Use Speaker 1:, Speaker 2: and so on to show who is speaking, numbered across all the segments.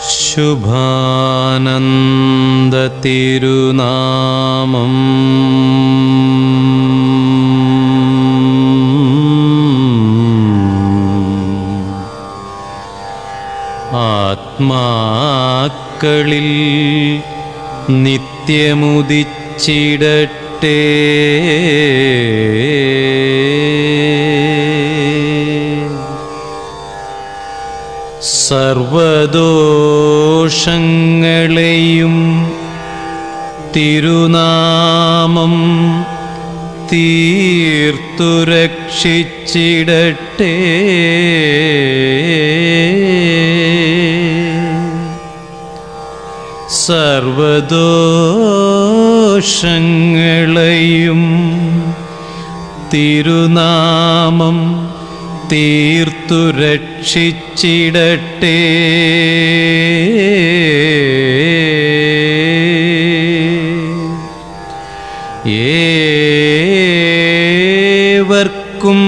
Speaker 1: ശുഭാനന്ദ തിരുനാമം ആത്മാക്കളിൽ നിത്യമുദിച്ചിടട്ടെ സർവദോഷങ്ങളെയും തിരുനാമം തീർത്തു രക്ഷിച്ചിടട്ടെ സർവദോഷങ്ങളെയും തിരുനാമം തീർത്തു രക്ഷിച്ചിടട്ടെ ഏവർക്കും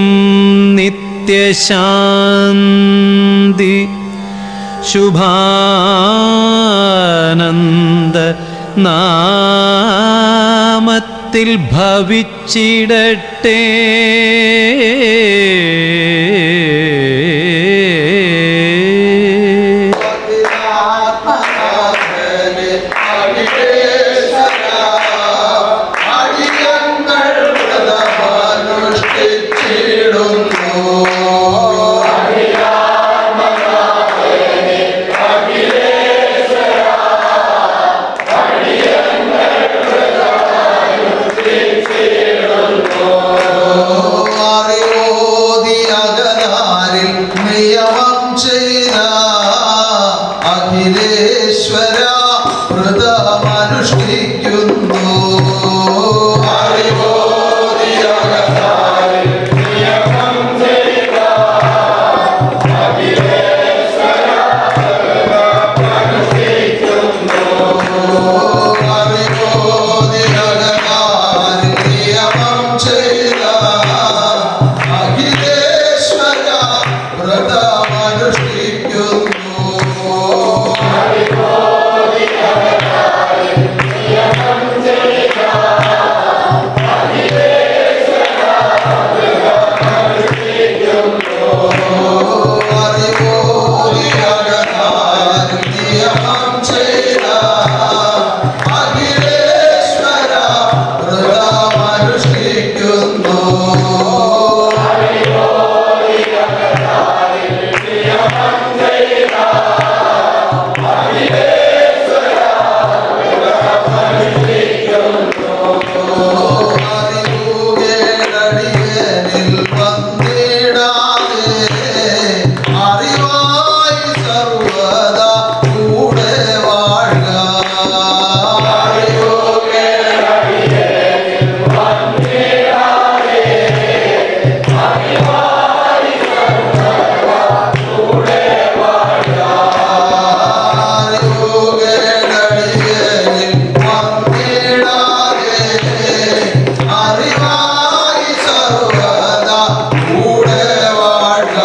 Speaker 1: നിത്യശാന്തി ശുഭാനന്ദ നാമത്തിൽ ഭവിച്ചിടട്ടെ
Speaker 2: അറിവോതിയകനാരിൽ നിയമം ചെയ്ത അഖിലേശ്വര വ്രതമനുഷ്ഠിക്കുന്നു അറിവോതിയകനാരിൽ നിയമം ചെയ്ത അഖിലേശ്വര വ്രതമനുഷ്ഠിക്കുന്നു അറിവോതിയകനാരിൽ നിയമം ചെയ്ത അഖിലേശ്വര വ്രതമനുഷ്ഠിക്കുന്നു അറിവുകേടടിയനിൽ വന്നിടാതെ അറിവായി സർവദാ കൂടെ വാഴുക അറിവുകേടടിയനിൽ വന്നിടാതെ അറിവായി സർവദാ കൂടെ വാഴുക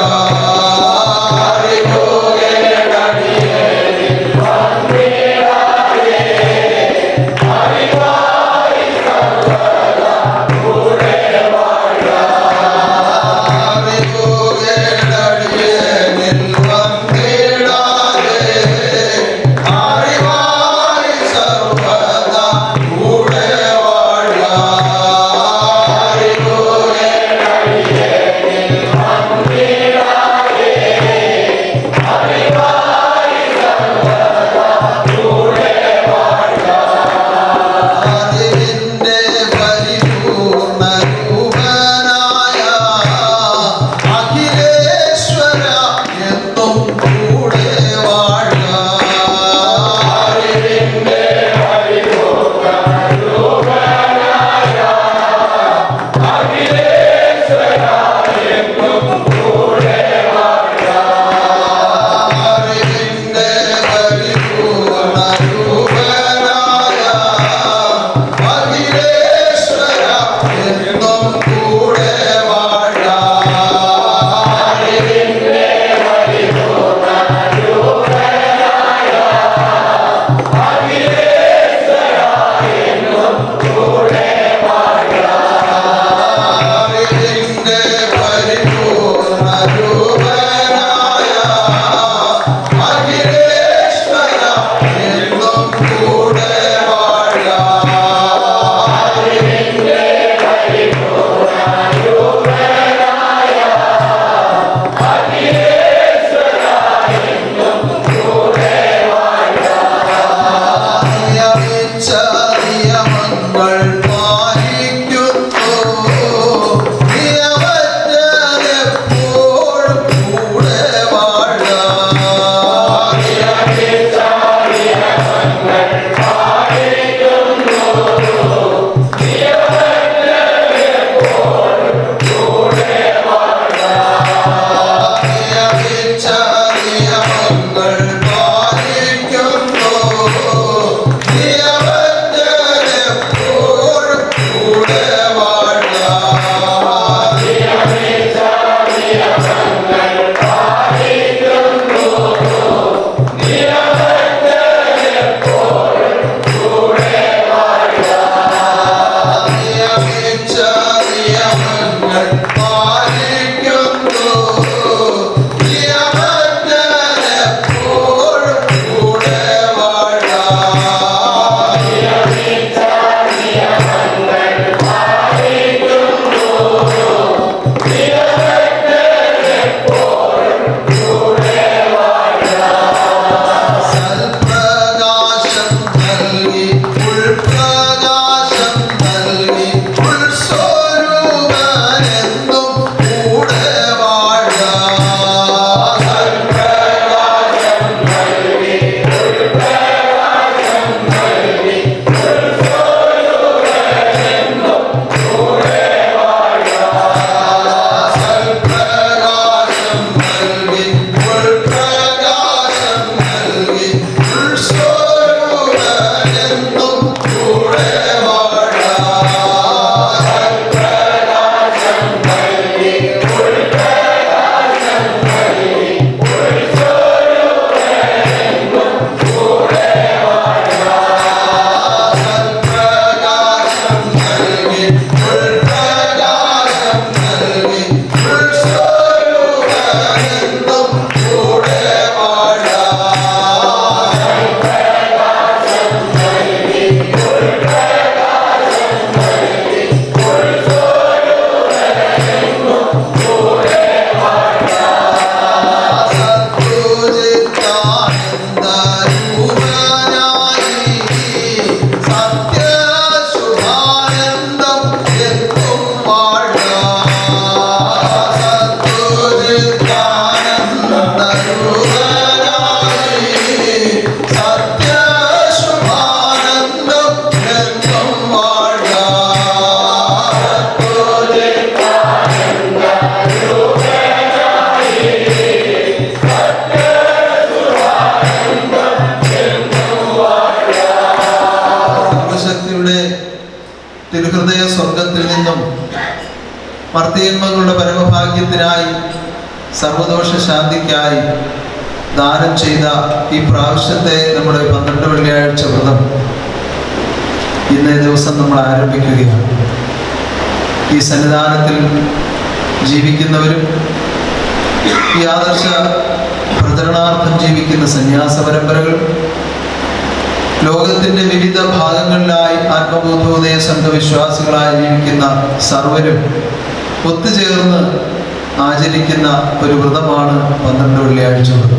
Speaker 2: മർത്തിയന്മകളുടെ പരമഭാഗ്യത്തിനായി സർവദോഷ ശാന്തിക്കായി ദാനം ചെയ്ത ഈ പ്രാവശ്യത്തെ നമ്മുടെ പന്ത്രണ്ട് വെള്ളിയാഴ്ച വ്രതം ഇന്നേ ദിവസം നമ്മൾ ആരംഭിക്കുകയാണ് ഈ സന്നിധാനത്തിൽ ജീവിക്കുന്നവരും ഈ ആദർശ പ്രചരണാർത്ഥം ജീവിക്കുന്ന സന്യാസ പരമ്പരകൾ ലോകത്തിന്റെ വിവിധ ഭാഗങ്ങളിലായി ആത്മബോധോദയ സംഘവിശ്വാസികളായി ജീവിക്കുന്ന സർവരും ഒത്തുചേർന്ന് ആചരിക്കുന്ന ഒരു വ്രതമാണ് പന്ത്രണ്ട് വെള്ളിയാഴ്ച വ്രതം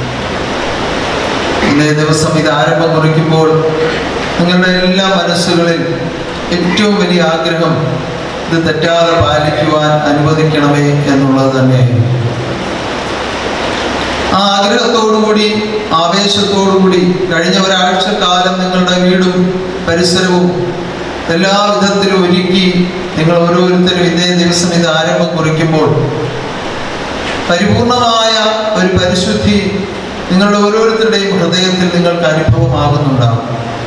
Speaker 2: ഇന്നേ ദിവസം ഇത് ആരംഭം കുറിക്കുമ്പോൾ നിങ്ങളുടെ എല്ലാ മനസ്സുകളിൽ ഏറ്റവും വലിയ ആഗ്രഹം ഇത് തെറ്റാതെ പാലിക്കുവാൻ അനുവദിക്കണമേ എന്നുള്ളത് തന്നെയായിരുന്നു ആ ആഗ്രഹത്തോടുകൂടി ആവേശത്തോടുകൂടി കഴിഞ്ഞ ഒരാഴ്ച കാലം നിങ്ങളുടെ വീടും പരിസരവും എല്ലാ വിധത്തിലും ഒരുക്കി നിങ്ങൾ ഓരോരുത്തരും ഇതേ ദിവസം ഇത് ആരംഭം കുറിക്കുമ്പോൾ പരിപൂർണമായ ഒരു പരിശുദ്ധി നിങ്ങളുടെ ഓരോരുത്തരുടെയും ഹൃദയത്തിൽ നിങ്ങൾക്ക് അനുഭവമാകുന്നുണ്ടാവും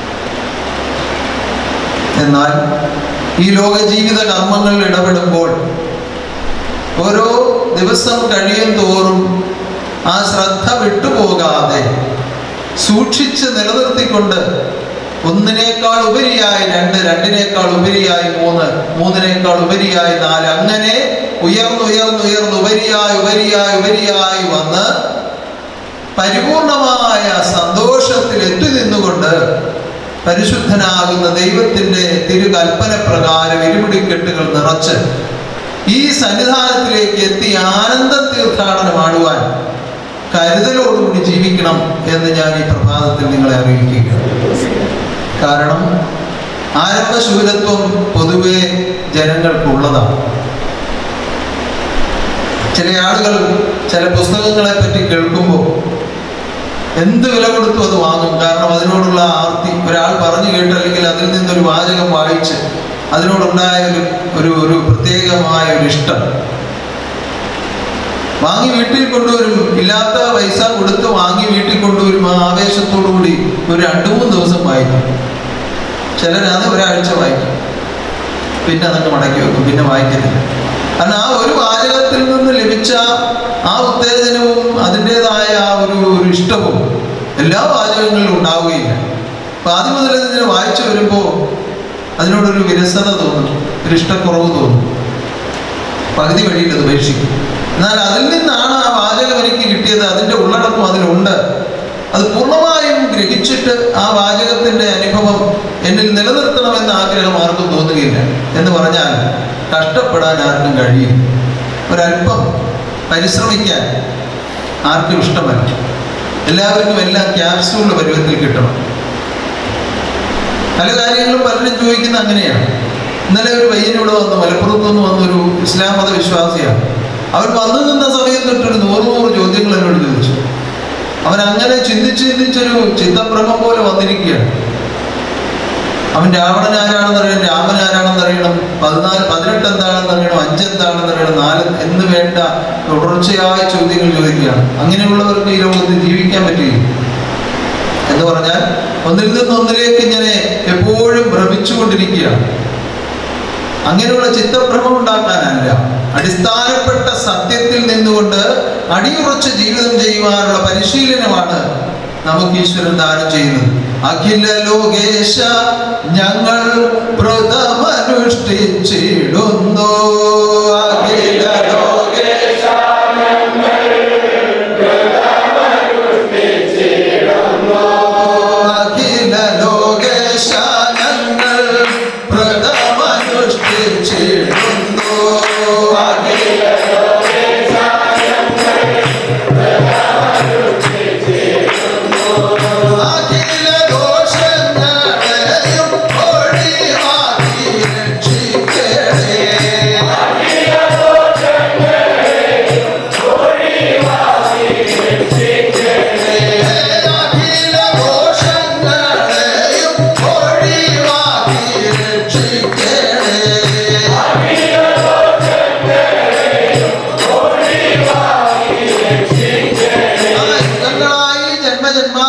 Speaker 2: എന്നാൽ ഈ ലോക ജീവിത കർമ്മങ്ങളിൽ ഇടപെടുമ്പോൾ ഓരോ ദിവസം കഴിയും തോറും ആ ശ്രദ്ധ വിട്ടുപോകാതെ സൂക്ഷിച്ച് നിലനിർത്തിക്കൊണ്ട് ഒന്നിനേക്കാൾ ഉപരിയായി രണ്ട് രണ്ടിനേക്കാൾ ഉപരിയായി മൂന്ന് മൂന്നിനേക്കാൾ ഉപരിയായി നാല് അങ്ങനെ ഉയർന്നുയർന്നുയർന്ന് ഉപരിയായി ഉപരിയായി ഉപരിയായി വന്ന് പരിപൂർണമായ സന്തോഷത്തിൽ എത്തി നിന്നുകൊണ്ട് പരിശുദ്ധനാകുന്ന ദൈവത്തിൻ്റെ തിരുകൽപ്പന പ്രകാരം ഇരുപിടിക്കെട്ടുകൾ നിറച്ച് ഈ സന്നിധാനത്തിലേക്ക് എത്തി ആനന്ദ തീർത്ഥാടനമാടുവാൻ കരുതലോടുകൂടി ജീവിക്കണം എന്ന് ഞാൻ ഈ പ്രഭാതത്തിൽ നിങ്ങളെ അറിയിക്കുകയാണ് കാരണം ആരംഭശൂലത്വം പൊതുവെ ജനങ്ങൾക്കുള്ളതാണ് ചില ആളുകൾ ചില പുസ്തകങ്ങളെ പറ്റി കേൾക്കുമ്പോൾ എന്ത് വില കൊടുത്തു അത് വാങ്ങും കാരണം അതിനോടുള്ള ആർത്തി ഒരാൾ പറഞ്ഞു കേട്ട് അല്ലെങ്കിൽ അതിൽ നിന്നൊരു വാചകം വായിച്ച് അതിനോടുണ്ടായ ഒരു ഒരു ഒരു പ്രത്യേകമായ ഒരു ഇഷ്ടം വാങ്ങി വീട്ടിൽ കൊണ്ടുവരും ഇല്ലാത്ത പൈസ കൊടുത്ത് വാങ്ങി വീട്ടിൽ കൊണ്ടുവരും ആ ആവേശത്തോടു കൂടി ഒരു രണ്ട് മൂന്ന് ദിവസം വായിക്കും ചിലരത് ഒരാഴ്ച വായിക്കും പിന്നെ അതങ്ങ് മടക്കി വെക്കും പിന്നെ വായിക്കത്തില്ല കാരണം ആ ഒരു വാചകത്തിൽ നിന്ന് ലഭിച്ച ആ ഉത്തേജനവും അതിൻ്റെതായ ആ ഒരു ഒരു ഇഷ്ടവും എല്ലാ വാചകങ്ങളിലും ഉണ്ടാവുകയില്ല അപ്പൊ ആദ്യം മുതൽ ഇതിനെ വായിച്ചു വരുമ്പോൾ അതിനോടൊരു വിരസത തോന്നും ഒരു ഇഷ്ടക്കുറവ് തോന്നും പകുതി വഴിയിൽ അത് ഉപേക്ഷിക്കും എന്നാൽ അതിൽ നിന്നാണ് ആ വാചകം എനിക്ക് കിട്ടിയത് അതിൻ്റെ ഉള്ളടക്കം അതിലുണ്ട് അത് പൂർണ്ണമായും ഗ്രഹിച്ചിട്ട് ആ വാചകത്തിന്റെ അനുഭവം എന്നിൽ നിലനിർത്തണമെന്ന ആഗ്രഹം ആർക്കും തോന്നുകയില്ല എന്ന് പറഞ്ഞാൽ കഷ്ടപ്പെടാൻ ആർക്കും കഴിയും ഒരല്പം പരിശ്രമിക്കാൻ ആർക്കും ഇഷ്ടമല്ല എല്ലാവർക്കും എല്ലാം ക്യാപ്സൂൾ പരുവത്തിൽ കിട്ടണം പല കാര്യങ്ങളും പലരും ചോദിക്കുന്ന അങ്ങനെയാണ് ഇന്നലെ ഒരു പയ്യൻ ഇവിടെ വന്നു മലപ്പുറത്ത് നിന്ന് വന്നൊരു ഇസ്ലാം മത വിശ്വാസിയാണ് അവൻ വന്നു നിന്ന സമയം തൊട്ടൊരു നൂറ് നൂറ് ചോദ്യങ്ങൾ എന്നോട് ചോദിച്ചു അവൻ അങ്ങനെ ചിന്തിച്ച് ചിന്തിച്ചൊരു ചിത്തഭ്രമം പോലെ വന്നിരിക്കുകയാണ് അവൻ രാവണൻ ആരാണെന്ന് അറിയണം രാമൻ ആരാണെന്ന് അറിയണം പതിനാല് പതിനെട്ട് എന്താണെന്ന് അറിയണം അഞ്ച് എന്താണെന്ന് അറിയണം നാല് എന്ന് വേണ്ട തുടർച്ചയായ ചോദ്യങ്ങൾ ചോദിക്കുകയാണ് അങ്ങനെയുള്ളവർക്ക് ഈ ലോകത്ത് ജീവിക്കാൻ പറ്റുകയും എന്ന് പറഞ്ഞാൽ ഒന്നിൽ നിന്ന് ഒന്നിലേക്ക് ഇങ്ങനെ എപ്പോഴും ഭ്രമിച്ചുകൊണ്ടിരിക്കുകയാണ് അങ്ങനെയുള്ള ചിത്തഭ്രമം ഉണ്ടാക്കാനല്ല അടിസ്ഥാനപ്പെട്ട സത്യത്തിൽ നിന്നുകൊണ്ട് അടിയുറച്ച് ജീവിതം ചെയ്യുവാനുള്ള പരിശീലനമാണ് നമുക്ക് ഈശ്വരൻ ദാനം ചെയ്യുന്നത് അഖില ലോകേശ ഞങ്ങൾ വ്രതമനുഷ്ഠിച്ചിടുന്നു അഖില ലോകേശ അഖില ലോകേശ ഞങ്ങൾ വ്രതമനുഷ്ഠിച്ചിടുന്നു അഖില അഖില ദോഷങ്ങളെയും ഒഴിവാക്കി രക്ഷിക്കണേ അഖില ദോഷങ്ങളെയും ഒഴിവാക്കി രക്ഷിക്കണേ യുഗങ്ങളായി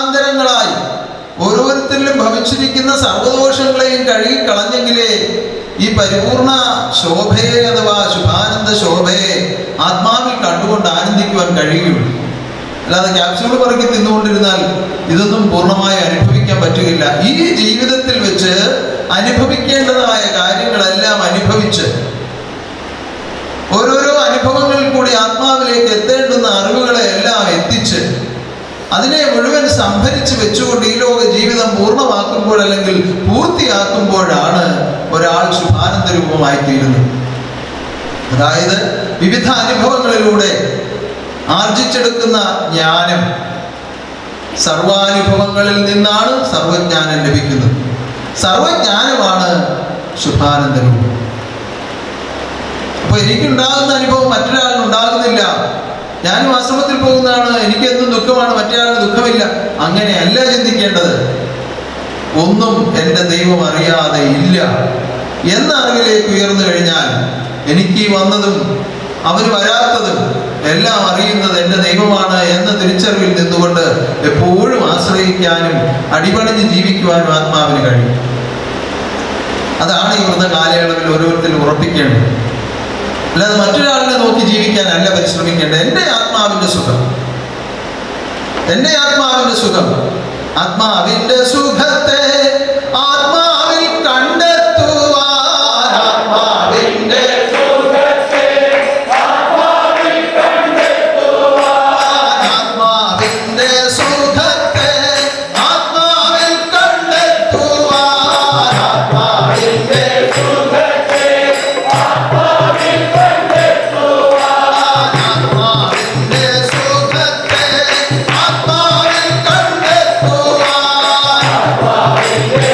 Speaker 2: ജന്മജന്മാന്തരങ്ങളായി ഓരോരുത്തരിലും ഭവിച്ചിരിക്കുന്ന സർവദോഷങ്ങളെയും കഴുകി കളഞ്ഞെങ്കിലേ ഈ പരിപൂർണ ശോഭയെ അഥവാ ശുഭാനന്ദ ശോഭയെ ആത്മാവിൽ കണ്ടുകൊണ്ട് ആനന്ദിക്കുവാൻ കഴിയുകയുള്ളൂ അല്ലാതെ ക്യാപ്സ്യൂൾ പറക്കി തിന്നുകൊണ്ടിരുന്നാൽ ഇതൊന്നും പൂർണ്ണമായി അനുഭവിക്കാൻ പറ്റുകയില്ല ഈ ജീവിതത്തിൽ വെച്ച് അനുഭവിക്കേണ്ടതായ കാര്യങ്ങളെല്ലാം അനുഭവിച്ച് ഓരോരോ അനുഭവങ്ങളിൽ കൂടി ആത്മാവിലേക്ക് എത്തേണ്ടുന്ന അറിവുകളെ എല്ലാം എത്തിച്ച് അതിനെ മുഴുവൻ സംഭരിച്ച് വെച്ചുകൊണ്ട് ഈ ലോക ജീവിതം പൂർണ്ണമാക്കുമ്പോൾ അല്ലെങ്കിൽ പൂർത്തിയാക്കുമ്പോഴാണ് ഒരാൾ ശുഭാനന്ദ രൂപമായി തീരുന്നത് അതായത് വിവിധ അനുഭവങ്ങളിലൂടെ ആർജിച്ചെടുക്കുന്ന ജ്ഞാനം സർവാനുഭവങ്ങളിൽ നിന്നാണ് സർവജ്ഞാനം ലഭിക്കുന്നത് സർവജ്ഞാനമാണ് ശുഭാനന്ദ രൂപം അപ്പൊ എനിക്കുണ്ടാകുന്ന അനുഭവം മറ്റൊരാളിന് ഉണ്ടാകുന്നില്ല ഞാനും ആശ്രമത്തിൽ പോകുന്നതാണ് എനിക്ക് എന്തും ദുഃഖമാണ് മറ്റൊരാളിന് ദുഃഖമില്ല അങ്ങനെയല്ല ചിന്തിക്കേണ്ടത് ഒന്നും എൻ്റെ ദൈവം അറിയാതെ ഇല്ല എന്ന അറിവിലേക്ക് ഉയർന്നു കഴിഞ്ഞാൽ എനിക്ക് ഈ വന്നതും അവന് വരാത്തതും എല്ലാം അറിയുന്നത് എൻ്റെ ദൈവമാണ് എന്ന തിരിച്ചറിവിൽ നിന്നുകൊണ്ട് എപ്പോഴും ആശ്രയിക്കാനും അടിപണിഞ്ഞ് ജീവിക്കുവാനും ആത്മാവിന് കഴിയും അതാണ് ഈ വ്രത കാലയളവിൽ ഓരോരുത്തരും ഉറപ്പിക്കേണ്ടത് അല്ലാതെ മറ്റൊരാളിനെ നോക്കി ജീവിക്കാനല്ല പരിശ്രമിക്കേണ്ടത് എൻ്റെ ആത്മാവിൻ്റെ സുഖം എൻ്റെ ആത്മാവിൻ്റെ സുഖം ആത്മാവിൻ്റെ സുഖത്തെ ആത്മാവിൽ കണ്ടെത്തുവാൻ ആത്മാവിൻ്റെ ആത്മാവിന്റെ സുഖത്തെ ആത്മാവിൽ കണ്ടെത്തുവാൻ ആത്മാവിന്റെ ആത്മാവിന്റെ സുഖത്തെ ആത്മാവിൽ കണ്ടെത്തുവാൻ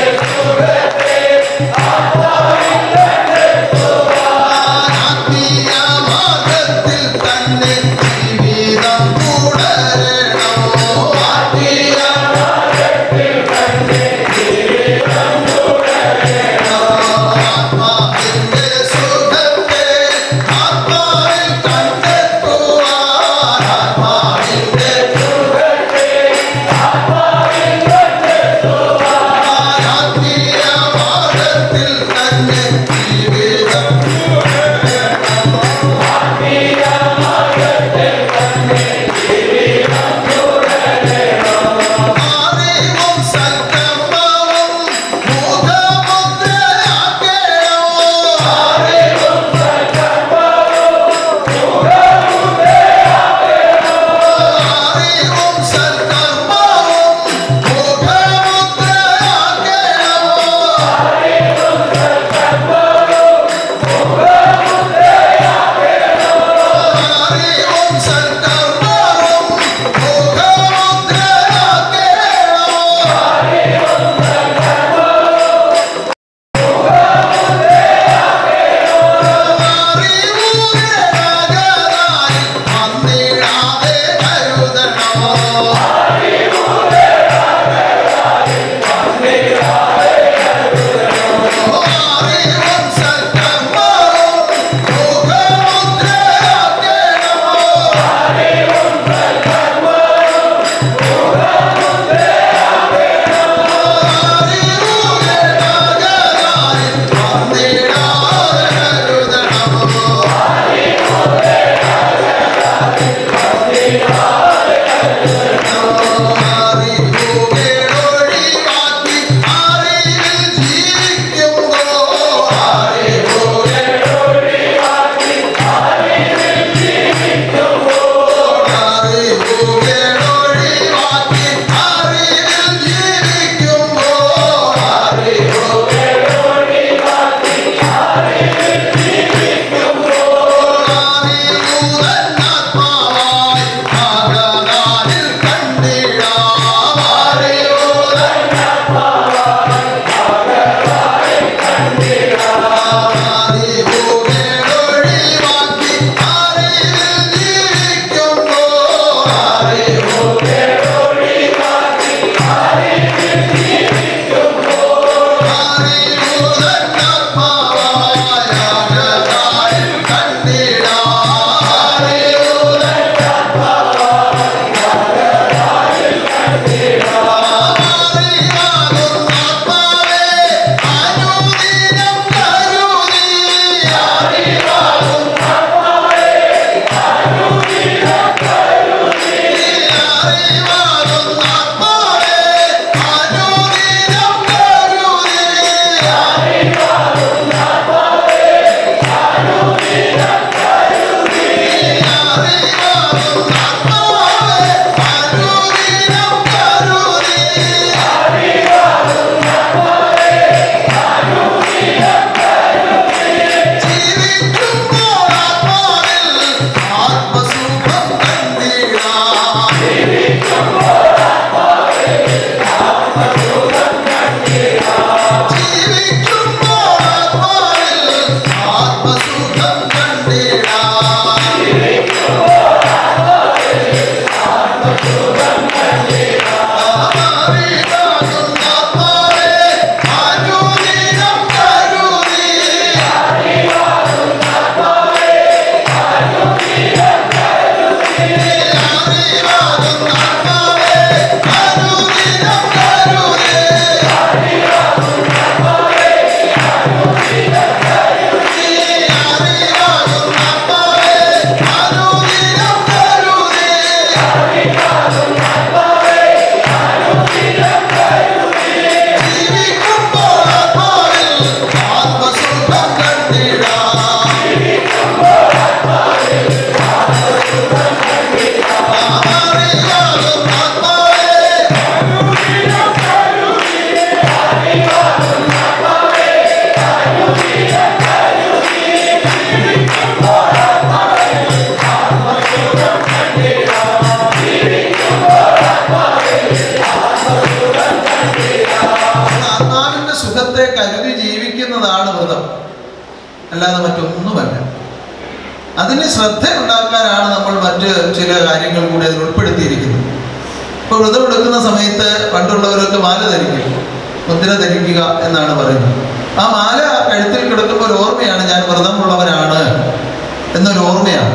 Speaker 2: ആത്മാവിന്റെ സുഖത്തെ കരുതി ജീവിക്കുന്നതാണ് വ്രതം അല്ലാതെ മറ്റൊന്നുമല്ല അതിന് ശ്രദ്ധ ഉണ്ടാക്കാനാണ് നമ്മൾ മറ്റ് ചില കാര്യങ്ങൾ കൂടി അതിൽ ഉൾപ്പെടുത്തിയിരിക്കുന്നത് ഇപ്പോൾ വ്രതം എടുക്കുന്ന സമയത്ത് പണ്ടുള്ളവരൊക്കെ മാല ധരിക്കും മുദ്ര ധരിക്കുക എന്നാണ് പറയുന്നത് ആ മാല കഴുത്തിൽ കിടക്കുമ്പോൾ ഒരു ഓർമ്മയാണ് ഞാൻ വ്രതമുള്ളവനാണ് എന്നൊരു ഓർമ്മയാണ്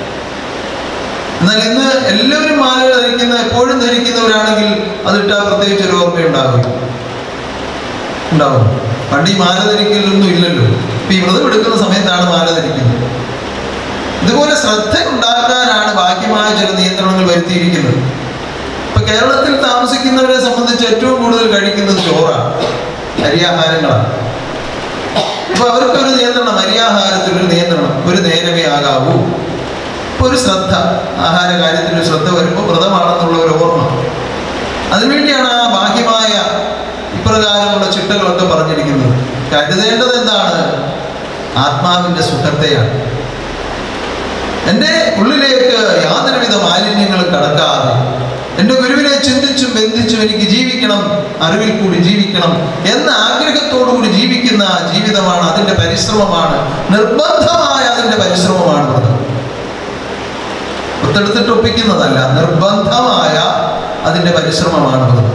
Speaker 2: എന്നാൽ ഇന്ന് എല്ലാവരും മാല ധരിക്കുന്ന എപ്പോഴും ധരിക്കുന്നവരാണെങ്കിൽ അതിട്ടാൽ പ്രത്യേകിച്ച് ഒരു ഓർമ്മയുണ്ടാവില്ല ഉണ്ടാവും പണ്ട് ഈ മാല ധരിക്കലൊന്നും ഇല്ലല്ലോ ഇപ്പൊ ഈ വ്രതം എടുക്കുന്ന സമയത്താണ് മാല ധരിക്കുന്നത് ഇതുപോലെ ശ്രദ്ധ ഉണ്ടാക്കാനാണ് ബാഹ്യമായ ചില നിയന്ത്രണങ്ങൾ വരുത്തിയിരിക്കുന്നത് ഇപ്പൊ കേരളത്തിൽ താമസിക്കുന്നവരെ സംബന്ധിച്ച് ഏറ്റവും കൂടുതൽ കഴിക്കുന്നത് ചോറാണ് അരിയാഹാരങ്ങളാണ് അപ്പൊ അവർക്കൊരു നിയന്ത്രണം അരിയാഹാരത്തിൽ ഒരു നിയന്ത്രണം ഒരു നേരമേ ആകാവൂ ഇപ്പൊ ഒരു ശ്രദ്ധ ആഹാര കാര്യത്തിൽ ഒരു ശ്രദ്ധ വരുമ്പോൾ വ്രതമാണെന്നുള്ള ഒരു ഓർമ്മ അതിനുവേണ്ടിയാണ് ആ ബാഹ്യമായ ഇപ്രകാരമുള്ള ചിട്ടകളൊക്കെ പറഞ്ഞിരിക്കുന്നത് കരുതേണ്ടത് എന്താണ് ആത്മാവിന്റെ സുഖത്തെയാണ് എൻ്റെ ഉള്ളിലേക്ക് യാതൊരുവിധ മാലിന്യങ്ങളും കടക്കാതെ എൻ്റെ ഗുരുവിനെ ചിന്തിച്ചും ബന്ധിച്ചും എനിക്ക് ജീവിക്കണം അറിവിൽ കൂടി ജീവിക്കണം എന്ന ആഗ്രഹത്തോടു കൂടി ജീവിക്കുന്ന ജീവിതമാണ് അതിൻ്റെ പരിശ്രമമാണ് നിർബന്ധമായ അതിൻ്റെ പരിശ്രമമാണ് വ്രതം ഒത്തെടുത്തിട്ട് ഒപ്പിക്കുന്നതല്ല നിർബന്ധമായ അതിൻ്റെ പരിശ്രമമാണ് വ്രതം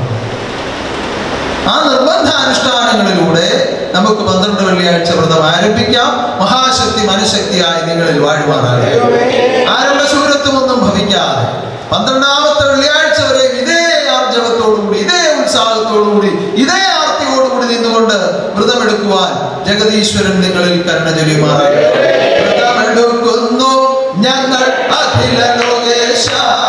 Speaker 2: ആ നിർബന്ധ അനുഷ്ഠാനങ്ങളിലൂടെ നമുക്ക് പന്ത്രണ്ട് വെള്ളിയാഴ്ച വ്രതം ആരംഭിക്കാം മഹാശക്തി മനഃശക്തിയായി നിങ്ങളിൽ വാഴുവാനാകട്ടെ ആരംഭശൂരത്വമൊന്നും ഭവിക്കാതെ പന്ത്രണ്ടാമത്തെ വെള്ളിയാഴ്ച വരെ ഇതേ ആർജവത്തോടുകൂടി ഇതേ ഉത്സാഹത്തോടുകൂടി ഇതേ ആർത്തിയോടുകൂടി നിന്നുകൊണ്ട് വ്രതമെടുക്കുവാൻ ജഗതീശ്വരൻ നിങ്ങളിൽ കരുണ ചൊല്ലുമാറാകട്ടെ വ്രതമെടുക്കുന്നു ഞങ്ങൾ അഖില ലോകേശ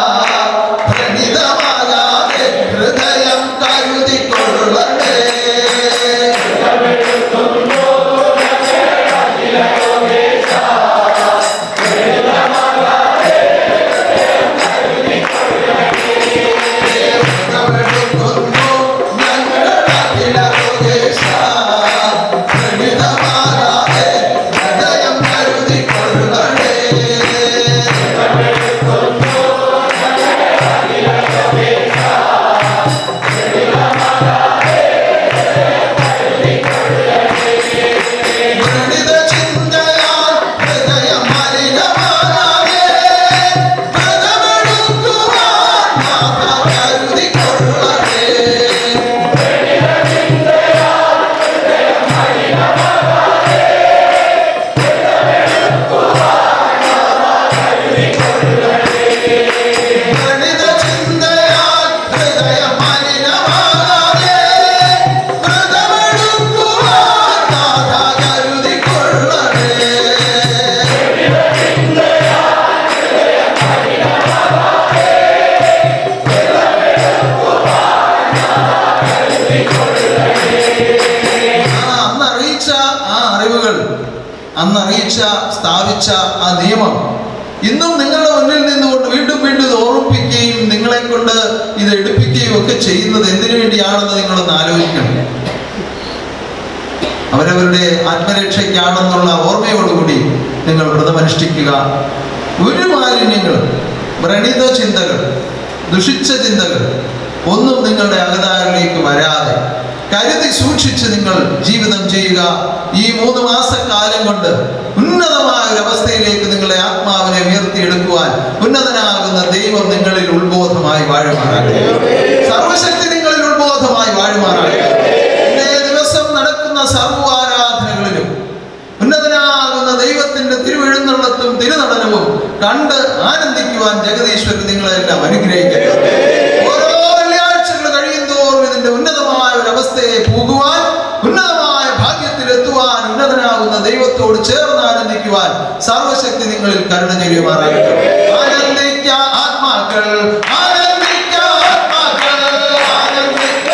Speaker 2: പ്രണീതമാകാതെ ഹൃദയം കരുതിക്കൊള്ളട്ടെ വ്രതമെടുക്കുന്നു ഞങ്ങൾ അഖില ലോകേശ പ്രണീതമാകാതെ ഹൃദയം കരുതിക്കൊള്ളട്ടെ വ്രണിത ചിന്തയാൽ ഹൃദയം മലിനമാകാതെ വ്രതമെടുക്കുവാൻ നാഥ കരുതിക്കൊള്ളട്ടെ. വ്രണിത ചിന്തയാൽ ഹൃദയം മലിനമാകാതെ വ്രതമെടുക്കുവാൻ നാഥ കരുതിക്കൊള്ളട്ടെ. ആ അന്ന് അറിയിച്ച ആ അറിവുകൾ അന്ന് അറിയിച്ച സ്ഥാപിച്ച ആ നിയമം ഇന്നും നിങ്ങളുടെ മുന്നിൽ നിന്നുകൊണ്ട് വീണ്ടും വീണ്ടും ഇത് ഓർമ്മിപ്പിക്കുകയും നിങ്ങളെ കൊണ്ട് ഇത് എടുപ്പിക്കുകയും ഒക്കെ ചെയ്യുന്നത് എന്തിനു വേണ്ടിയാണെന്ന് നിങ്ങളൊന്ന് ആലോചിക്കണം അവരവരുടെ ആത്മരക്ഷയ്ക്കാണെന്നുള്ള ഓർമ്മയോടുകൂടി നിങ്ങൾ വ്രതമനുഷ്ഠിക്കുക ഒരു മാലിന്യങ്ങളും വ്രണിത ചിന്തകൾ ദുഷിച്ച ചിന്തകൾ ഒന്നും നിങ്ങളുടെ അകതാരിലേക്ക് വരാതെ കരുതി സൂക്ഷിച്ച് നിങ്ങൾ ജീവിതം ചെയ്യുക ഈ മൂന്ന് മാസക്കാലം കൊണ്ട് ഉന്നതമായ ഒരു അവസ്ഥയിലേക്ക് നിങ്ങളുടെ ആത്മാവിനെ ഉയർത്തിയെടുക്കുവാൻ ഉന്നതനാകുന്ന ദൈവം നിങ്ങളിൽ ഉത്ബോധമായി വാഴുമാറാകട്ടെ സർവശക്തി നിങ്ങളിൽ ഉത്ബോധമായി വാഴുമാറാകട്ടെ ഇന്നേ ദിവസം നടക്കുന്ന സർവാരാധനകളിലും ഉന്നതനാകുന്ന ദൈവത്തിന്റെ തിരുവെഴുന്നള്ളത്തും തിരുനടനവും കണ്ട് ആനന്ദിക്കുവാൻ ജഗദീശ്വരൻ നിങ്ങളെല്ലാം അനുഗ്രഹിക്കട്ടെ ഓരോ വെള്ളിയാഴ്ചകൾ കഴിയുന്തോറും ഇതിന്റെ ഉന്നതമായ ഒരു അവസ്ഥയെ പോകുവാൻ ഉന്നതമായ ഭാഗ്യത്തിലെത്തുവാൻ ഉന്നതനാകുന്ന ദൈവത്തോട് ചേർന്ന് ആനന്ദിക്കുവാൻ സർവശക്തി നിങ്ങളിൽ കരുണ ചെയ്യുമാറാകട്ടെ ആനന്ദിക്ക ആത്മാക്കൾ ആനന്ദിക്ക ആത്മാക്കൾ ആനന്ദിക്ക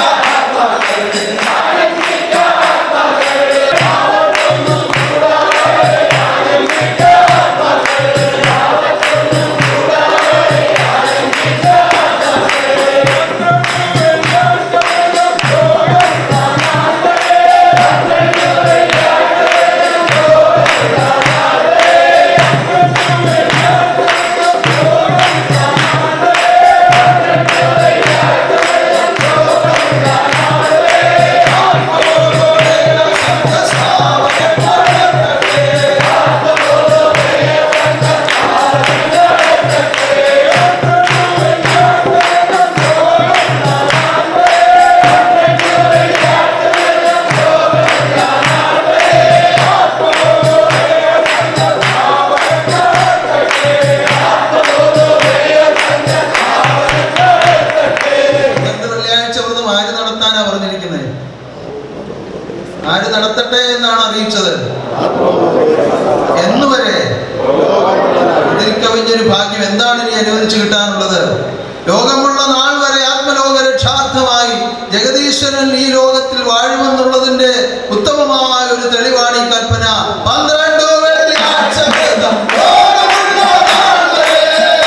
Speaker 2: രണ്ട് വെള്ളിയാഴ്ച വ്രതം ആര് നടത്താനാ പറഞ്ഞിരിക്കുന്നത് ആര് നടത്തട്ടെ എന്നാണ് അറിയിച്ചത് എന്നുവരെ ഇതിൽ കവിഞ്ഞൊരു ഭാഗ്യം എന്താണ് ഇനി അനുവദിച്ചു കിട്ടാനുള്ളത് ലോകമുള്ള നാൾ വരെ ആത്മലോക രക്ഷാർത്ഥമായി ജഗദീശ്വരൻ ഈ ലോകത്തിൽ വാഴുമെന്നുള്ളതിന്റെ ഉത്തമമായ ഒരു തെളിവാണ് ഈ കൽപ്പന പന്ത്രണ്ട് വെള്ളിയാഴ്ച വ്രതം ലോകമുള്ള നാൾ വരെ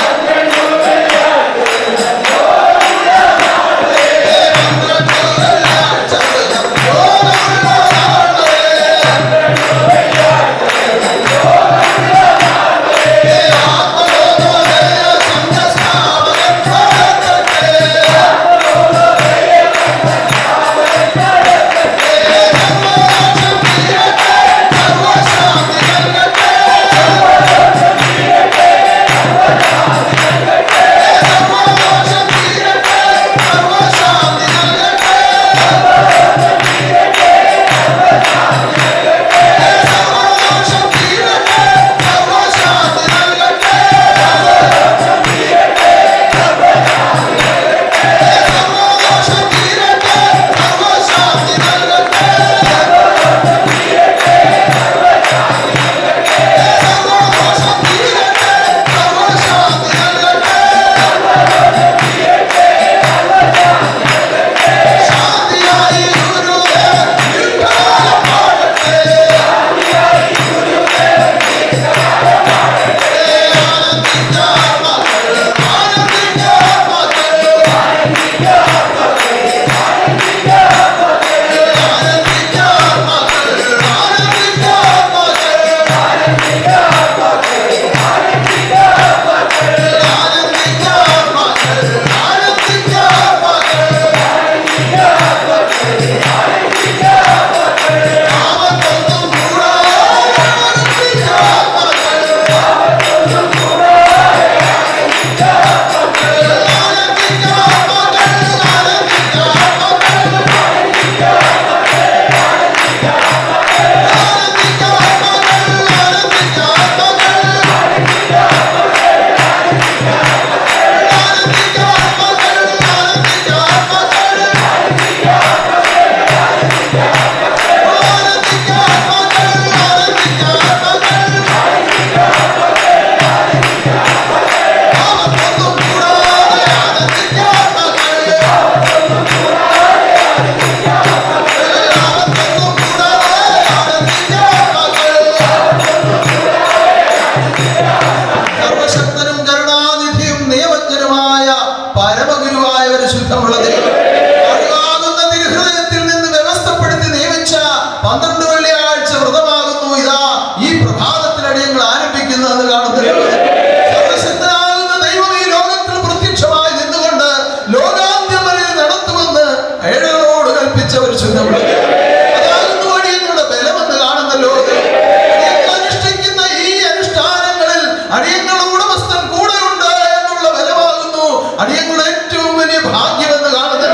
Speaker 2: സർവശക്തനും കരുണാനിധിയും നിയമജ്ഞനുമായ പരമഗുരുവായ ഒരു ശുദ്ധമുള്ള ദൈവം അറിവാകുന്ന തിരുഹൃദയത്തിൽ നിന്ന് വ്യവസ്ഥപ്പെടുത്തി നിയമിച്ച പന്ത്രണ്ട് വെള്ളിയാഴ്ച വ്രതമാകുന്നു ഇതാ ഈ പ്രഭാതത്തിൽ അടിയങ്ങൾ ആരംഭിക്കുന്നതെന്ന് കാണുന്നത് സർവശക്തനാകുന്ന ദൈവം ഈ ലോകത്തിൽ പ്രത്യക്ഷമായി നിന്നുകൊണ്ട് ലോകാന്ത്യം വരെ നടത്തുമെന്ന് ഏഴകളോട് കൽപ്പിച്ച ഒരു ശുദ്ധമുള്ള ദൈവം. അതാകുന്നു അടിയങ്ങളുടെ ബലമെന്ന് കാണുന്നല്ലോ അടിയങ്ങൾ അനുഷ്ഠിക്കുന്ന ഈ അനുഷ്ഠാനങ്ങളിൽ അടിയങ്ങളുടെ ഉടമസ്ഥൻ കൂടെയുണ്ട് എന്നുള്ള ബലമാകുന്നു അടിയങ്ങളുടെ ഏറ്റവും വലിയ ഭാഗ്യമെന്ന് കാണുന്നത്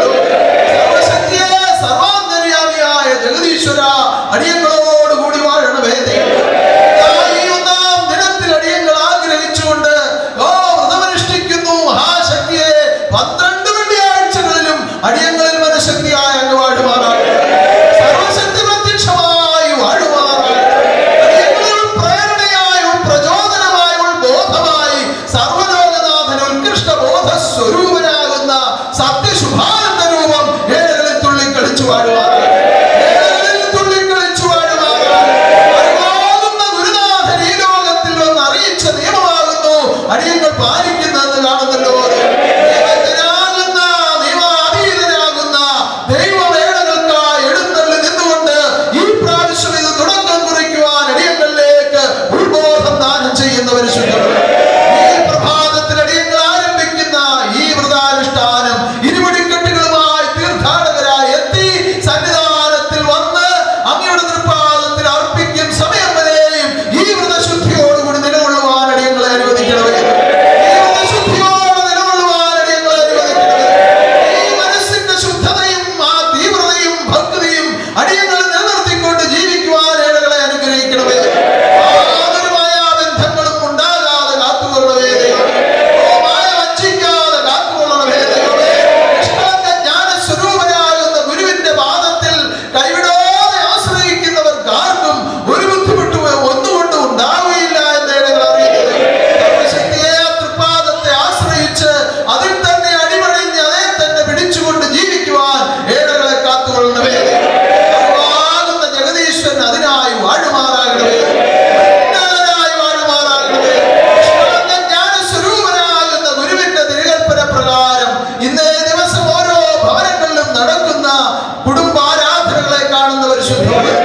Speaker 2: അടിയങ്ങളിൽ മനഃശക്തിയായ അങ്ങ് വാഴുമാറാകട്ടെ സർവശക്തി പ്രത്യക്ഷമായി വാഴുമാറാകട്ടെ അടിയങ്ങളിൽ പ്രേരണയായി പ്രചോദനമായി ബോധമായി സർവലോകനാഥൻ ഉത്കൃഷ്ട ബോധ സ്വരൂപനാകുന്ന സത്യശുഭാനന്ദ രൂപം ഏഴകളിൽ തുള്ളിക്കളിച്ചു വാഴുമാറാകട്ടെ ഏഴകളിൽ തുള്ളിക്കളിച്ചു വാഴുമാറാകട്ടെ അറിവാകുന്ന ഗുരുനാഥൻ ഈ ലോകത്തിൽ വന്ന് അറിയിച്ച നിയമമാകുന്നു അടിയങ്ങൾ പാലിക്കുന്നതെന്ന് കാണുന്നല്ലോ നിയമജ്ഞനാകുന്ന നിയമാതീതനാകുന്ന ദൈവവേളകൾക്കായി എഴുന്നള്ളി നിന്നുകൊണ്ട് ഈ പ്രാവശ്യം ഇത് തുടക്കം കുറിക്കുവാൻ അടിയങ്ങളിലേക്ക് ഉത്ബോധം ദാനം ചെയ്യുന്നവർ ശുദ്ധമാണ് ഈ പ്രഭാതത്തിൽ അടിയങ്ങൾ ആരംഭിക്കുന്ന ഈ വ്രതാനുഷ്ഠാനം ഇരുമുടിക്കെട്ടുകളുമായി തീർത്ഥാടകരായി എത്തി സന്നിധാനത്തിൽ വന്ന് അങ്ങയുടെ തൃപ്പാദത്തിൽ അർപ്പിക്കും സമയം വരെയും ഈ വ്രതശുദ്ധിയോടുകൂടി നിലകൊള്ളുവാൻ അടിയങ്ങളെ അനുവദിക്കണമേ ഈ വ്രതശുദ്ധിയോടെ നിലകൊള്ളുവാൻ അടിയങ്ങളെ അനുവദിക്കണമേ ഈ മനസ്സിന്റെ ശുദ്ധതയും ആ തീവ്രതയും ഭക്തിയും അടിയങ്ങൾ നിലനിർത്തിക്കൊണ്ട് ജീവിക്കുവാൻ ഏഴകളെ അനുഗ്രഹിക്കണമേ യാതൊരു മായാബന്ധങ്ങളും ഉണ്ടാകാതെ കാത്തുകൊള്ളണമേ ദൈവമേ. ഓ മായ വഞ്ചിക്കാതെ കാത്തുകൊള്ളണമേ ദൈവമേ. നിഷ്കളങ്ക ജ്ഞാനസ്വരൂപനാകുന്ന ഗുരുവിന്റെ പാദത്തിൽ കൈവിടാതെ ആശ്രയിക്കുന്നവർക്ക് ആർക്കും ഒരു ബുദ്ധിമുട്ടും ഒന്നുകൊണ്ടും ഉണ്ടാവുകയില്ല എന്ന് ഏഴകൾ അറിയുന്നത് സർവശക്തിയെ ആ തൃപ്പാദത്തെ ആശ്രയിച്ച് അതിൽ തന്നെ അടിമണിഞ്ഞ് അതേ തന്നെ പിടിച്ചുകൊണ്ട് ജീവിക്കുവാൻ ഏഴകളെ കാത്തുകൊള്ളണമേ അറിവാകുന്ന ജഗദീശ്വരൻ അതിനായി വാഴുമാറാകണമേ ഉന്നതനായി വാഴുമാറാകണമേ നിഷ്കളങ്ക ജ്ഞാനസ്വരൂപനാകുന്ന ഗുരുവിന്റെ തിരുകൽപ്പന പ്രകാരം ഇന്നേ ദിവസം ഓരോ ഭവനങ്ങളിലും നടക്കുന്ന കുടുംബാരാധനകളെ കാണുന്നവർ ശുദ്ധമാണ്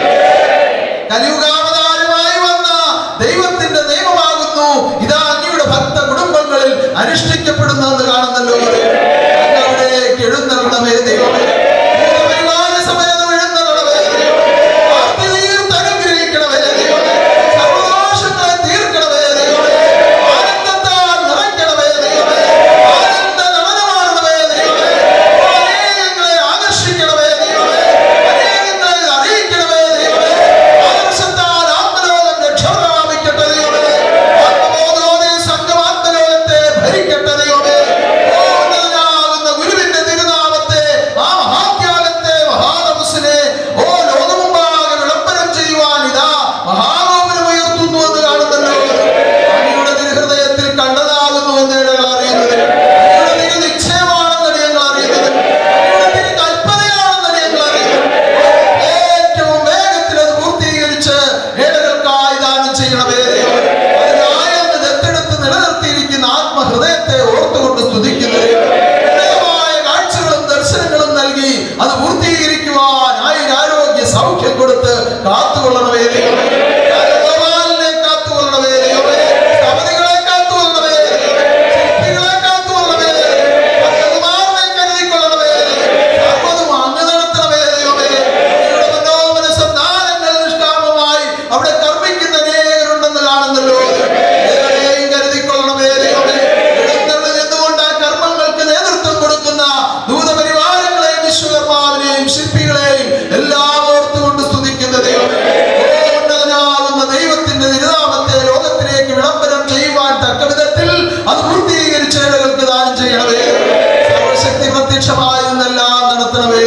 Speaker 2: കലിയുഗാവതാരമായി വന്ന ദൈവത്തിന്റെ നിയമമാകുന്നു ഇതാ അങ്ങയുടെ ഭക്ത കുടുംബങ്ങളിൽ അനുഷ്ഠിക്കപ്പെടുന്നതെന്ന് കാണുന്നല്ലോ അങ്ങ് അവിടേക്ക് എഴുന്നള്ളണമേ ദൈവമേ ഭൂതപരിവാര സമേതം എഴുന്നള്ളണമേ ദൈവമേ. ആർത്തി തീർത്ത് അനുഗ്രഹിക്കണമേ ദൈവമേ. സർവ്വദോഷങ്ങളെ തീർക്കണമേ ദൈവമേ. ആനന്ദത്താൽ നിറയ്ക്കണമേ ദൈവമേ. ആനന്ദ നടനമാടണമേ ദൈവമേ. അനേകങ്ങളെ ആകർഷിക്കണമേ ദൈവമേ. അനേകങ്ങളെ അറിയിക്കണമേ ദൈവമേ. ആദർശത്താൽ ആത്മലോകം രക്ഷ പ്രാപിക്കട്ടെ ദൈവമേ. ആത്മബോധോദയ സംഘം ആത്മലോകത്തെ ഭരിക്കട്ടെ ദൈവമേ. ഓ ഉന്നതനാകുന്ന ഗുരുവിന്റെ തിരുനാമത്തെ ആ മഹാത്യാഗത്തെ മഹാതപസ്സിനെ ഓ ലോകമുമ്പാകെ വിളംബരം ചെയ്യുവാൻ ഇതാ മഹാഗോപുരം ഉയർത്തുന്നു എന്ന് കാണുന്നല്ലോ അങ്ങയുടെ തിരുഹൃദയത്തിൽ കണ്ടതാകുന്നു എന്ന് ഞങ്ങൾ അറിയുന്നത് അങ്ങയുടെ തിരു നിശ്ചയമാണെന്ന് ഞങ്ങൾ അറിയുന്നത് അങ്ങയുടെ തിരു കൽപ്പനയാണെന്ന് ഞങ്ങൾ അറിയുന്നത് ഏറ്റവും വേഗത്തിൽ അത് പൂർത്തീകരിച്ച് ഏഴകൾക്കായി ദാനം ചെയ്യണമേ ദൈവമേ. അതിനായി അങ്ങ് ദത്തെടുത്ത് നിലനിർത്തിയിരിക്കുന്ന ആത്മഹൃദയത്തെ ഓർത്തുകൊണ്ട് സ്തുതിക്കുന്നത് ഉന്നതമായ കാഴ്ചകളും ദർശനങ്ങളും നൽകി അത് പൂർത്തീകരിക്കുവാൻ ആയുരാരോഗ്യ സൗഖ്യം കൊടുത്ത് കാത്തുകൊള്ളണമേ ദൈവമേ രാജഗോപാലിനെ കാത്തുകൊള്ളണമേ ദൈവമേ സമിതികളെ കാത്തുകൊള്ളണമേ ദൈവമേ ശില്പികളെ കാത്തുകൊള്ളണമേ ഭക്തകുമാരനെ കരുതിക്കൊള്ളണമേ സർവ്വതും അങ്ങ് നടത്തണമേ ദൈവമേ അങ്ങയുടെ മനോമന സന്താനങ്ങൾ നിഷ്കാമമായി അവിടെ കർമ്മിക്കുന്ന അനേകരുണ്ടെന്ന് കാണുന്നല്ലോ ഏവരെയും കരുതിക്കൊള്ളണമേ ദൈവമേ എഴുന്നള്ളി നിന്നുകൊണ്ട് ആ കർമ്മങ്ങൾക്ക് നേതൃത്വം കൊടുക്കുന്ന ദൂതപരിവാരങ്ങളെയും വിശ്വകർമാവിനെയും ശില്പികളെയും എല്ലാം ഓർത്തുകൊണ്ട് സ്തുതിക്കുന്ന ദൈവമേ ഓ ഉന്നതനാകുന്ന ദൈവത്തിന്റെ തിരുനാമത്തെ ലോകത്തിലേക്ക് വിളംബരം ചെയ്യുവാൻ തക്ക വിധത്തിൽ അത് പൂർത്തീകരിച്ച് ഏഴകൾക്ക് ദാനം ചെയ്യണമേ സർവശക്തി പ്രത്യക്ഷമായി നിന്നെല്ലാം നടത്തണമേ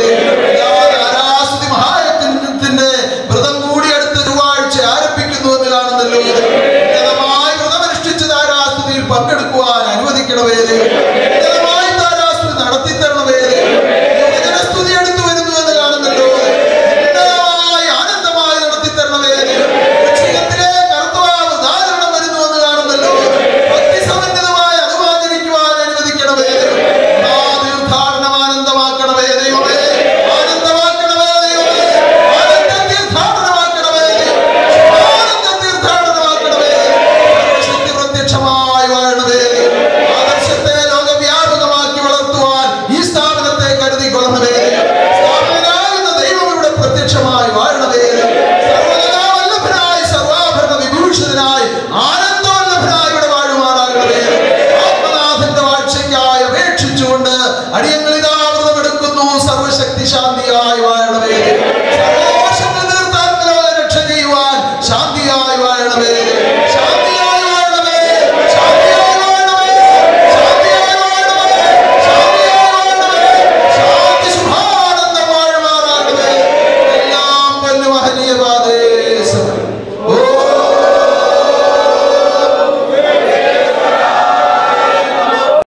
Speaker 2: ആരാസ്തി മഹായജ്ഞത്തിന്റെ വ്രതം കൂടി അടുത്ത ചൊവ്വാഴ്ച ആരംഭിക്കുന്നു എന്ന് കാണുന്നല്ലോ ഉന്നതമായി വ്രതമനുഷ്ഠിച്ച് താരാസ്തുതിയിൽ പങ്കെടുക്കുവാൻ അനുവദിക്കണമേ ദൈവമേ. ഉന്നതമായി താരാസ്തുതി നടത്തി തരണമേ ദൈവമേ.